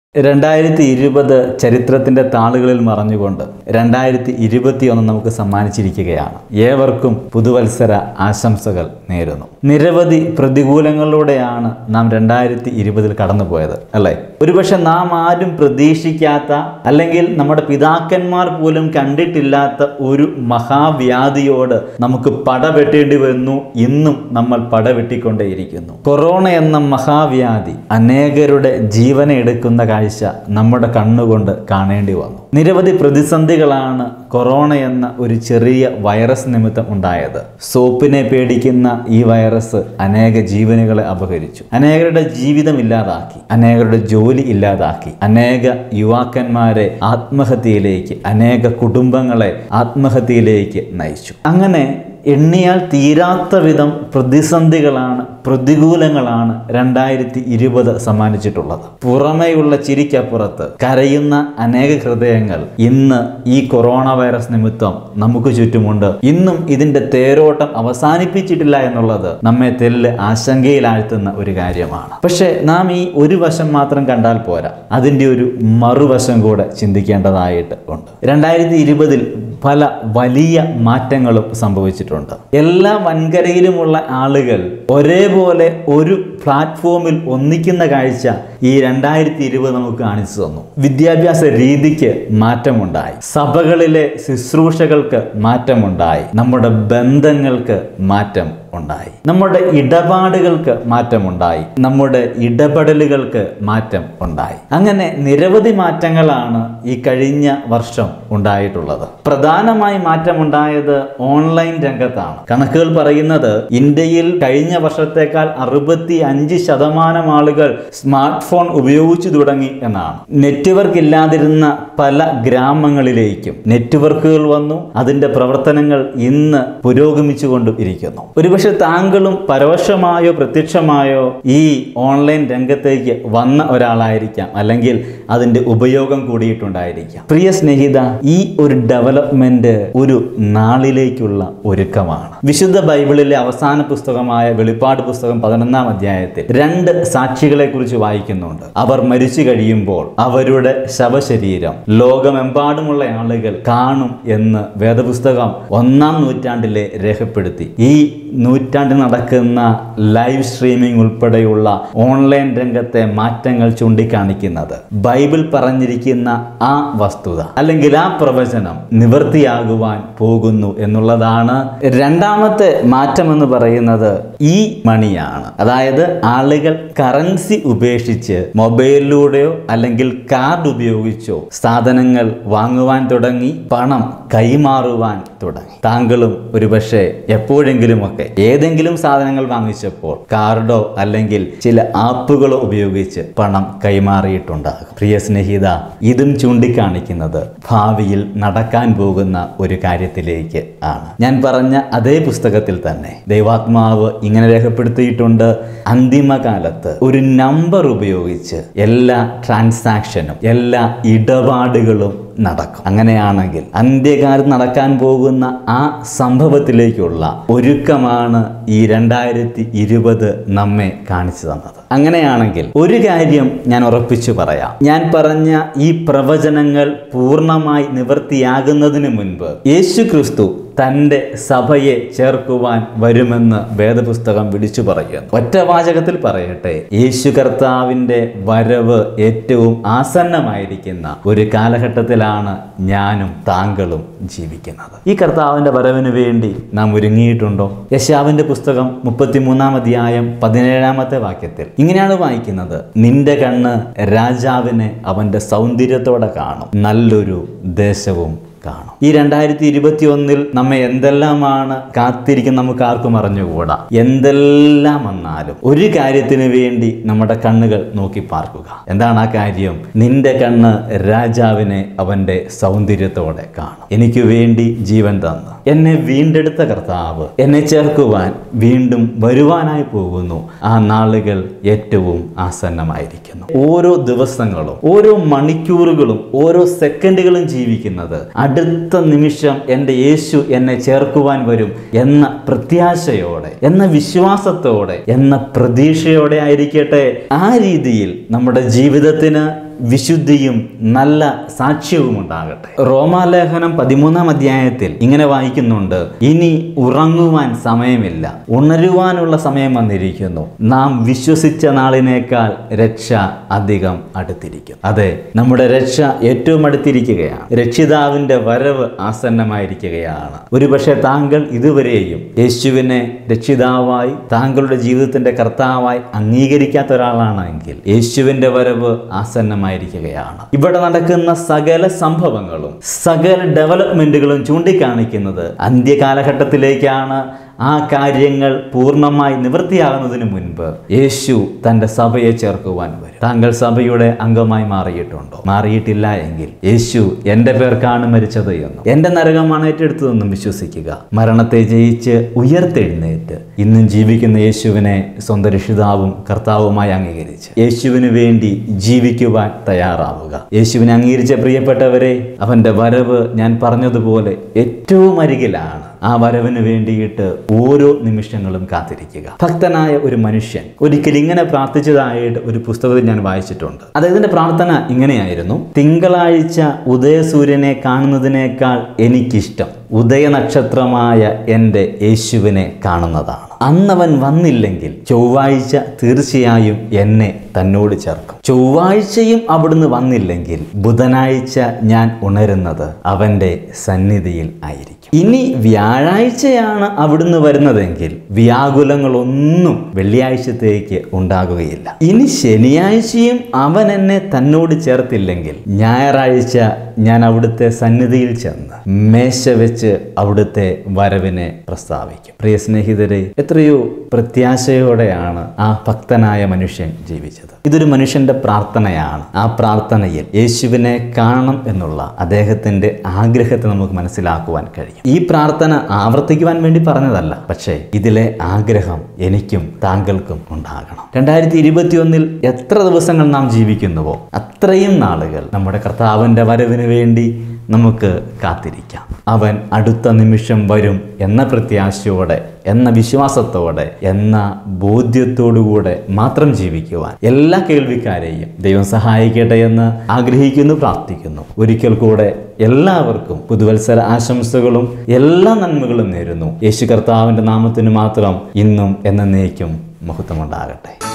രണ്ടായിരത്തി ഇരുപത് ചരിത്രത്തിന്റെ താളുകളിൽ മറഞ്ഞുകൊണ്ട് രണ്ടായിരത്തി ഇരുപത്തിയൊന്ന് നമുക്ക് സമ്മാനിച്ചിരിക്കുകയാണ് ഏവർക്കും പുതുവത്സര ആശംസകൾ നേരുന്നു നിരവധി പ്രതികൂലങ്ങളിലൂടെയാണ് നാം രണ്ടായിരത്തി ഇരുപതിൽ കടന്നുപോയത് അല്ലേ ഒരുപക്ഷെ നാം ആരും പ്രതീക്ഷിക്കാത്ത അല്ലെങ്കിൽ നമ്മുടെ പിതാക്കന്മാർ പോലും കണ്ടിട്ടില്ലാത്ത ഒരു മഹാവ്യാധിയോട് നമുക്ക് പടവെട്ടേണ്ടി വന്നു ഇന്നും നമ്മൾ പടവെട്ടിക്കൊണ്ടേയിരിക്കുന്നു കൊറോണ എന്ന മഹാവ്യാധി അനേകരുടെ ജീവനെ എടുക്കുന്ന കാഴ്ച നമ്മുടെ കണ്ണുകൊണ്ട് കാണേണ്ടി വന്നു നിരവധി പ്രതിസന്ധികളാണ് കൊറോണ എന്ന ഒരു ചെറിയ വൈറസ് നിമിത്തം ഉണ്ടായത് സോപ്പിനെ പേടിക്കുന്ന ഈ വൈറസ് അനേക ജീവനുകളെ അപഹരിച്ചു അനേകരുടെ ജീവിതം ഇല്ലാതാക്കി അനേകരുടെ ജോലി ഇല്ലാതാക്കി അനേക യുവാക്കന്മാരെ ആത്മഹത്യയിലേക്ക് അനേക കുടുംബങ്ങളെ ആത്മഹത്യയിലേക്ക് നയിച്ചു അങ്ങനെ എണ്ണിയാൽ തീരാത്ത വിധം പ്രതിസന്ധികളാണ് പ്രതികൂലങ്ങളാണ് രണ്ടായിരത്തി ഇരുപത് സമ്മാനിച്ചിട്ടുള്ളത് പുറമേയുള്ള ചിരിക്കപ്പുറത്ത് കരയുന്ന അനേക ഹൃദയങ്ങൾ ഇന്ന് ഈ കൊറോണ വൈറസ് നിമിത്തം നമുക്ക് ചുറ്റുമുണ്ട് ഇന്നും ഇതിന്റെ തേരോട്ടം അവസാനിപ്പിച്ചിട്ടില്ല എന്നുള്ളത് നമ്മെ തെല്ല് ആശങ്കയിലാഴ്ത്തുന്ന ഒരു കാര്യമാണ് പക്ഷേ നാം ഈ ഒരു വശം മാത്രം കണ്ടാൽ പോരാ അതിൻ്റെ ഒരു മറുവശം കൂടെ ചിന്തിക്കേണ്ടതായിട്ട് ഉണ്ട് രണ്ടായിരത്തി ഇരുപതിൽ പല വലിയ മാറ്റങ്ങളും സംഭവിച്ചിട്ടുണ്ട് എല്ലാ വൻകരയിലുമുള്ള ആളുകൾ ഒരേപോലെ ഒരു പ്ലാറ്റ്ഫോമിൽ ഒന്നിക്കുന്ന കാഴ്ച ഈ രണ്ടായിരത്തി ഇരുപത് നമുക്ക് കാണിച്ചു തന്നു വിദ്യാഭ്യാസ രീതിക്ക് മാറ്റമുണ്ടായി സഭകളിലെ ശുശ്രൂഷകൾക്ക് മാറ്റമുണ്ടായി നമ്മുടെ ബന്ധങ്ങൾക്ക് മാറ്റം ഉണ്ടായി നമ്മുടെ ഇടപാടുകൾക്ക് മാറ്റമുണ്ടായി നമ്മുടെ ഇടപെടലുകൾക്ക് മാറ്റം ഉണ്ടായി അങ്ങനെ നിരവധി മാറ്റങ്ങളാണ് ഈ കഴിഞ്ഞ വർഷം ഉണ്ടായിട്ടുള്ളത് പ്രധാനമായി മാറ്റമുണ്ടായത് ഓൺലൈൻ രംഗത്താണ് കണക്കുകൾ പറയുന്നത് ഇന്ത്യയിൽ കഴിഞ്ഞ വർഷത്തേക്കാൾ അറുപത്തി അഞ്ച് ശതമാനം ആളുകൾ സ്മാർട്ട് ഫോൺ ഉപയോഗിച്ചു തുടങ്ങി എന്നാണ് നെറ്റ്വർക്ക് ഇല്ലാതിരുന്ന പല ഗ്രാമങ്ങളിലേക്കും നെറ്റ്വർക്കുകൾ വന്നു അതിന്റെ പ്രവർത്തനങ്ങൾ ഇന്ന് പുരോഗമിച്ചുകൊണ്ടും ഇരിക്കുന്നു ഒരുപക്ഷെ താങ്കളും പരോക്ഷമായോ പ്രത്യക്ഷമായോ ഈ ഓൺലൈൻ രംഗത്തേക്ക് വന്ന ഒരാളായിരിക്കാം അല്ലെങ്കിൽ അതിന്റെ ഉപയോഗം കൂടിയിട്ടുണ്ടായിരിക്കാം പ്രിയ സ്നേഹിത ഈ ഒരു ഡെവലപ്മെന്റ് ഒരു നാളിലേക്കുള്ള ഒരുക്കമാണ് വിശുദ്ധ ബൈബിളിലെ അവസാന പുസ്തകമായ വെളിപ്പാട് പുസ്തകം പതിനൊന്നാം അധ്യായത്തിൽ രണ്ട് സാക്ഷികളെ കുറിച്ച് വായിക്കുന്നുണ്ട് അവർ മരിച്ചു കഴിയുമ്പോൾ അവരുടെ ശവശരീരം ലോകമെമ്പാടുമുള്ള ആളുകൾ കാണും എന്ന് വേദപുസ്തകം ഒന്നാം നൂറ്റാണ്ടിലെ രേഖപ്പെടുത്തി ഈ നൂറ്റാണ്ടിൽ നടക്കുന്ന ലൈവ് സ്ട്രീമിംഗ് ഉൾപ്പെടെയുള്ള ഓൺലൈൻ രംഗത്തെ മാറ്റങ്ങൾ ചൂണ്ടിക്കാണിക്കുന്നത് ബൈബിൾ പറഞ്ഞിരിക്കുന്ന ആ വസ്തുത അല്ലെങ്കിൽ ആ പ്രവചനം നിവൃത്തിയാകുവാൻ പോകുന്നു എന്നുള്ളതാണ് രണ്ടാമത്തെ മാറ്റം എന്ന് പറയുന്നത് ഈ മണിയാണ് അതായത് ആളുകൾ കറൻസി ഉപേക്ഷിച്ച് മൊബൈലിലൂടെയോ അല്ലെങ്കിൽ കാർഡ് ഉപയോഗിച്ചോ സാധനങ്ങൾ വാങ്ങുവാൻ തുടങ്ങി പണം കൈമാറുവാൻ തുടങ്ങി താങ്കളും ഒരുപക്ഷെ എപ്പോഴെങ്കിലുമൊക്കെ ഏതെങ്കിലും സാധനങ്ങൾ വാങ്ങിച്ചപ്പോൾ കാർഡോ അല്ലെങ്കിൽ ചില ആപ്പുകളോ ഉപയോഗിച്ച് പണം കൈമാറിയിട്ടുണ്ടാകും പ്രിയ സ്നേഹിത ഇതും ചൂണ്ടിക്കാണിക്കുന്നത് ഭാവിയിൽ നടക്കാൻ പോകുന്ന ഒരു കാര്യത്തിലേക്ക് ആണ് ഞാൻ പറഞ്ഞ അതേ പുസ്തകത്തിൽ തന്നെ ദൈവാത്മാവ് ഇങ്ങനെ രേഖപ്പെടുത്തിയിട്ടുണ്ട് അന്തിമകാലത്ത് ഒരു നമ്പർ ഉപയോഗിച്ച് എല്ലാ ട്രാൻസാക്ഷനും എല്ലാ ഇടപാടുകളും നടക്കും അങ്ങനെയാണെങ്കിൽ അന്ത്യകാലത്ത് നടക്കാൻ പോകുന്ന ആ സംഭവത്തിലേക്കുള്ള ഒരുക്കമാണ് ഈ രണ്ടായിരത്തി ഇരുപത് നമ്മെ കാണിച്ചു തന്നത് അങ്ങനെയാണെങ്കിൽ ഒരു കാര്യം ഞാൻ ഉറപ്പിച്ചു പറയാം ഞാൻ പറഞ്ഞ ഈ പ്രവചനങ്ങൾ പൂർണ്ണമായി നിവൃത്തിയാകുന്നതിന് മുൻപ് യേശു ക്രിസ്തു തൻ്റെ സഭയെ ചേർക്കുവാൻ വരുമെന്ന് വേദപുസ്തകം വിളിച്ചു പറയുന്നു ഒറ്റ വാചകത്തിൽ പറയട്ടെ യേശു കർത്താവിൻ്റെ വരവ് ഏറ്റവും ആസന്നമായിരിക്കുന്ന ഒരു കാലഘട്ടത്തിലാണ് ഞാനും താങ്കളും ജീവിക്കുന്നത് ഈ കർത്താവിൻ്റെ വരവിന് വേണ്ടി നാം ഒരുങ്ങിയിട്ടുണ്ടോ യശാവിൻ്റെ പുസ്തകം മുപ്പത്തിമൂന്നാം അധ്യായം പതിനേഴാമത്തെ വാക്യത്തിൽ ഇങ്ങനെയാണ് വായിക്കുന്നത് നിന്റെ കണ്ണ് രാജാവിനെ അവൻ്റെ സൗന്ദര്യത്തോടെ കാണും നല്ലൊരു ദേശവും കാണും ഈ രണ്ടായിരത്തി ഇരുപത്തി ഒന്നിൽ നമ്മെ എന്തെല്ലാമാണ് കാത്തിരിക്കുന്ന നമുക്ക് ആർക്കും അറിഞ്ഞുകൂടാ എന്തെല്ലാം വന്നാലും ഒരു കാര്യത്തിന് വേണ്ടി നമ്മുടെ കണ്ണുകൾ നോക്കി പാർക്കുക എന്താണ് ആ കാര്യം നിന്റെ കണ്ണ് രാജാവിനെ അവന്റെ സൗന്ദര്യത്തോടെ കാണും എനിക്ക് വേണ്ടി ജീവൻ തന്നു എന്നെ വീണ്ടെടുത്ത കർത്താവ് എന്നെ ചേർക്കുവാൻ വീണ്ടും വരുവാനായി പോകുന്നു ആ നാളുകൾ ഏറ്റവും ആസന്നമായിരിക്കുന്നു ഓരോ ദിവസങ്ങളും ഓരോ മണിക്കൂറുകളും ഓരോ സെക്കൻഡുകളും ജീവിക്കുന്നത് അടുത്ത നിമിഷം എൻ്റെ യേശു എന്നെ ചേർക്കുവാൻ വരും എന്ന പ്രത്യാശയോടെ എന്ന വിശ്വാസത്തോടെ എന്ന പ്രതീക്ഷയോടെ ആയിരിക്കട്ടെ ആ രീതിയിൽ നമ്മുടെ ജീവിതത്തിന് വിശുദ്ധിയും നല്ല സാക്ഷ്യവും ഉണ്ടാകട്ടെ റോമാലേഖനം പതിമൂന്നാം അധ്യായത്തിൽ ഇങ്ങനെ വായിക്കുന്നുണ്ട് ഇനി ഉറങ്ങുവാൻ സമയമില്ല ഉണരുവാനുള്ള സമയം വന്നിരിക്കുന്നു നാം വിശ്വസിച്ച നാളിനേക്കാൾ രക്ഷ അധികം അടുത്തിരിക്കും അതെ നമ്മുടെ രക്ഷ ഏറ്റവും അടുത്തിരിക്കുകയാണ് രക്ഷിതാവിന്റെ വരവ് ആസന്നമായിരിക്കുകയാണ് ഒരുപക്ഷെ താങ്കൾ ഇതുവരെയും യേശുവിനെ രക്ഷിതാവായി താങ്കളുടെ ജീവിതത്തിന്റെ കർത്താവായി അംഗീകരിക്കാത്ത ഒരാളാണെങ്കിൽ യേശുവിന്റെ വരവ് ആസന്നമായിരിക്കുകയാണ് ഇവിടെ നടക്കുന്ന സകല സംഭവങ്ങളും സകല ഡെവലപ്മെന്റുകളും ചൂണ്ടിക്കാണിക്കുന്നത് അന്ത്യകാലഘട്ടത്തിലേക്കാണ് ആ കാര്യങ്ങൾ പൂർണ്ണമായി നിവൃത്തിയാകുന്നതിന് മുൻപ് യേശു തൻ്റെ സഭയെ ചേർക്കുവാൻ വരും താങ്കൾ സഭയുടെ അംഗമായി മാറിയിട്ടുണ്ടോ മാറിയിട്ടില്ല എങ്കിൽ യേശു എൻ്റെ പേർക്കാണ് മരിച്ചത് എന്നും എൻ്റെ നരകമാണ് ഏറ്റെടുത്തതെന്നും വിശ്വസിക്കുക മരണത്തെ ജയിച്ച് ഉയർത്തെഴുന്നേറ്റ് ഇന്നും ജീവിക്കുന്ന യേശുവിനെ സ്വന്തം രക്ഷിതാവും കർത്താവുമായി അംഗീകരിച്ച് യേശുവിന് വേണ്ടി ജീവിക്കുവാൻ തയ്യാറാവുക യേശുവിനെ അംഗീകരിച്ച പ്രിയപ്പെട്ടവരെ അവൻ്റെ വരവ് ഞാൻ പറഞ്ഞതുപോലെ ഏറ്റവും അരികിലാണ് ആ വരവിന് വേണ്ടിയിട്ട് ഓരോ നിമിഷങ്ങളും കാത്തിരിക്കുക ഭക്തനായ ഒരു മനുഷ്യൻ ഒരിക്കൽ ഇങ്ങനെ പ്രാർത്ഥിച്ചതായിട്ട് ഒരു പുസ്തകത്തിൽ ഞാൻ വായിച്ചിട്ടുണ്ട് അദ്ദേഹത്തിന്റെ പ്രാർത്ഥന ഇങ്ങനെയായിരുന്നു തിങ്കളാഴ്ച ഉദയസൂര്യനെ കാണുന്നതിനേക്കാൾ എനിക്കിഷ്ടം ഉദയനക്ഷത്രമായ എൻ്റെ യേശുവിനെ കാണുന്നതാണ് അന്നവൻ വന്നില്ലെങ്കിൽ ചൊവ്വാഴ്ച തീർച്ചയായും എന്നെ തന്നോട് ചേർക്കും ചൊവ്വാഴ്ചയും അവിടുന്ന് വന്നില്ലെങ്കിൽ ബുധനാഴ്ച ഞാൻ ഉണരുന്നത് അവൻ്റെ സന്നിധിയിൽ ആയിരിക്കും ഇനി വ്യാഴാഴ്ചയാണ് അവിടുന്ന് വരുന്നതെങ്കിൽ വ്യാകുലങ്ങളൊന്നും വെള്ളിയാഴ്ചത്തേക്ക് ഉണ്ടാകുകയില്ല ഇനി ശനിയാഴ്ചയും അവൻ എന്നെ തന്നോട് ചേർത്തില്ലെങ്കിൽ ഞായറാഴ്ച ഞാൻ അവിടുത്തെ സന്നിധിയിൽ ചെന്ന് മേശ വെച്ച് അവിടുത്തെ വരവിനെ പ്രസ്താവിക്കും പ്രിയ സ്നേഹിതരെ എത്രയോ പ്രത്യാശയോടെയാണ് ആ ഭക്തനായ മനുഷ്യൻ ജീവിച്ചത് ഇതൊരു മനുഷ്യന്റെ പ്രാർത്ഥനയാണ് ആ പ്രാർത്ഥനയിൽ യേശുവിനെ കാണണം എന്നുള്ള അദ്ദേഹത്തിന്റെ ആഗ്രഹത്തെ നമുക്ക് മനസ്സിലാക്കുവാൻ കഴിയും ഈ പ്രാർത്ഥന ആവർത്തിക്കുവാൻ വേണ്ടി പറഞ്ഞതല്ല പക്ഷേ ഇതിലെ ആഗ്രഹം എനിക്കും താങ്കൾക്കും ഉണ്ടാകണം രണ്ടായിരത്തി ഇരുപത്തിയൊന്നിൽ എത്ര ദിവസങ്ങൾ നാം ജീവിക്കുന്നുവോ അത്രയും നാളുകൾ നമ്മുടെ കർത്താവിൻ്റെ വരവിന് വേണ്ടി നമുക്ക് കാത്തിരിക്കാം അവൻ അടുത്ത നിമിഷം വരും എന്ന പ്രത്യാശയോടെ എന്ന വിശ്വാസത്തോടെ എന്ന ബോധ്യത്തോടുകൂടെ മാത്രം ജീവിക്കുവാൻ എല്ലാ കേൾവിക്കാരെയും ദൈവം സഹായിക്കട്ടെ എന്ന് ആഗ്രഹിക്കുന്നു പ്രാർത്ഥിക്കുന്നു ഒരിക്കൽ കൂടെ എല്ലാവർക്കും പുതുവത്സര ആശംസകളും എല്ലാ നന്മകളും നേരുന്നു യേശു കർത്താവിൻ്റെ നാമത്തിന് മാത്രം ഇന്നും എന്നേക്കും മഹത്വമുണ്ടാകട്ടെ